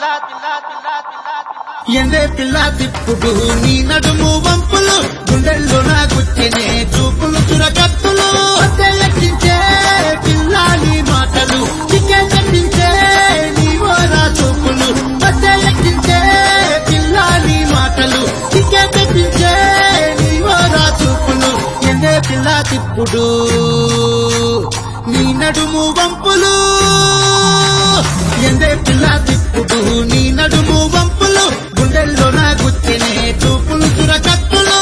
ఎందే పిల్ల తిప్పుడు నీ నడుము వంపులు గుండెల్లో నా గుచ్చినే చూపులు చురకత్తులు లెక్కించే పిల్లాలి మాటలు చిక్కే తప్పించే నీ ఓరా చూపులు లెక్కించే పిల్లాలి మాటలు చిక్కే తప్పించే నీ ఓరా చూపులు ఎందే పిల్ల తిప్పుడు నీ నడుము వంపులు ఎందే పిల్ల తిప్పుడు నీ నడుము వంపులు గుండెల్లో నా గుచ్చినే చూపులు చురకత్తులు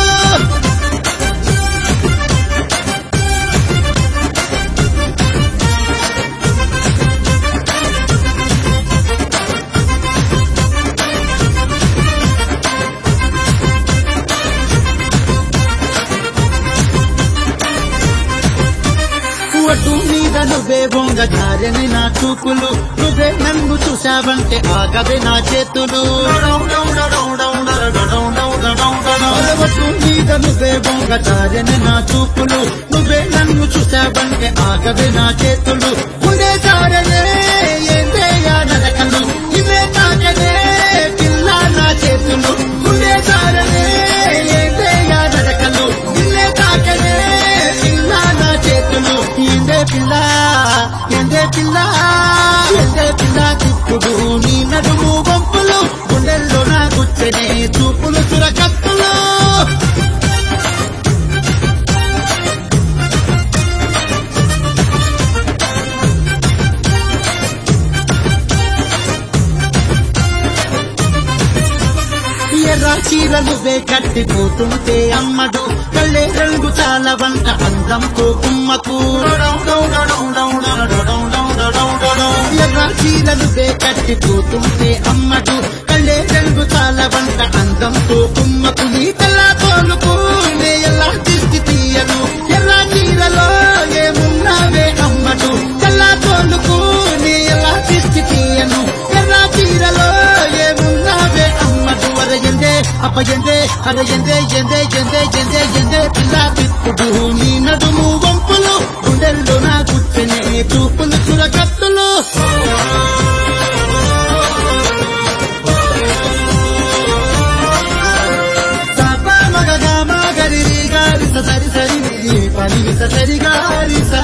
ఒడ్డు మీద నువ్వే బొంగ జారని నా చూపులు నువ్వే నన్ను చూసావంటే ఆగవే నా చేతులు ఒడ్డు మీద నువ్వే బొంగ జారని నా చూపులు నువ్వే నన్ను చూసావంటే ఆగవే నా చేతులు ఉండే జారనే ఏందేయా నరకలు ఇవే తాకనే పిల్ల నా చేతులు ఉండే జారనే ఏందేయా నరకలు ఇవే తాకనే పిల్ల నా చేతులు ఎందే పిల్ల ఎందే పిల్ల ఎందే పిల్ల తిప్పుడు నీ నడుము వంపులు గుండెల్లో నా గుచ్చనే చూపులు చురకత్తులు ఎర్ర చీరలు వే కట్టిపోతుంటే అమ్మడు కళ్ళే రంగు చాలా వంట అందంతో కుమ్మకు ఎర్ర చీరలు వే కట్టిపోతుంటే అమ్మడు కళ్ళే రంగు చాలా వంట అందంతో కుమ్మకు నీ తెల్ల తోలుకు నే ఎలా దిష్టి తీయను ఎర్ర చీరలో ఏమున్నావే అమ్మడు తెల్ల తోలుకు నీ ఎలా దిష్టి తీయను ఎర్ర చీరలో ఏమున్నావే అమ్మడు అరయందే అప్పయందే అరయందే ఎందే ఎందే ఎందే ఎందే పిల్ల తిప్పుడు నీ నడుము వంపులు గుండెల్లో నా గుచ్చనే చూపులు చురకత్తులు సాపా మగగా మగరి రి గారి స సరి సరి రి పని స సరి గారి సా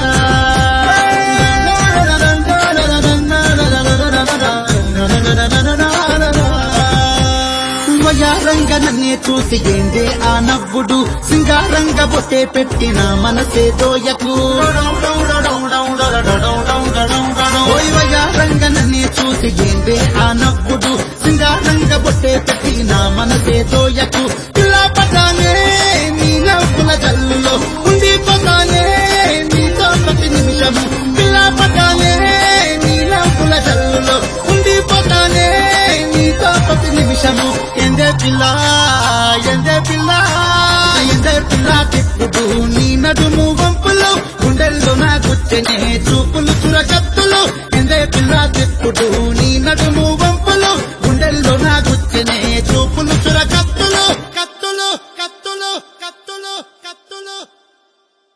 వయారంగ నన్నే చూసి ఏందే ఆ నవ్వుడు సింగారంగ బొట్టే పెట్టిన మనసే దోయకు ఓయ్ వయారంగ నన్నే చూసి ఏందే ఆ నవ్వుడు సింగారంగ బొట్టే పెట్టిన మనసే దోయకు పిల్ల పటానే నీ నవ్వుల జల్లులో ఉండి పటానే నీతో ప్రతి నిమిషము పిల్ల పటానే నీ నవ్వుల జల్లులో ఉండి పటానే నీతో ప్రతి నిమిషము ఎందే పిల్ల ఎందే పిల్ల ఎందే పిల్ల తిప్పుడు నీ నడుము వంపులు గుండెల్లో నా గుచ్చనే చూపులు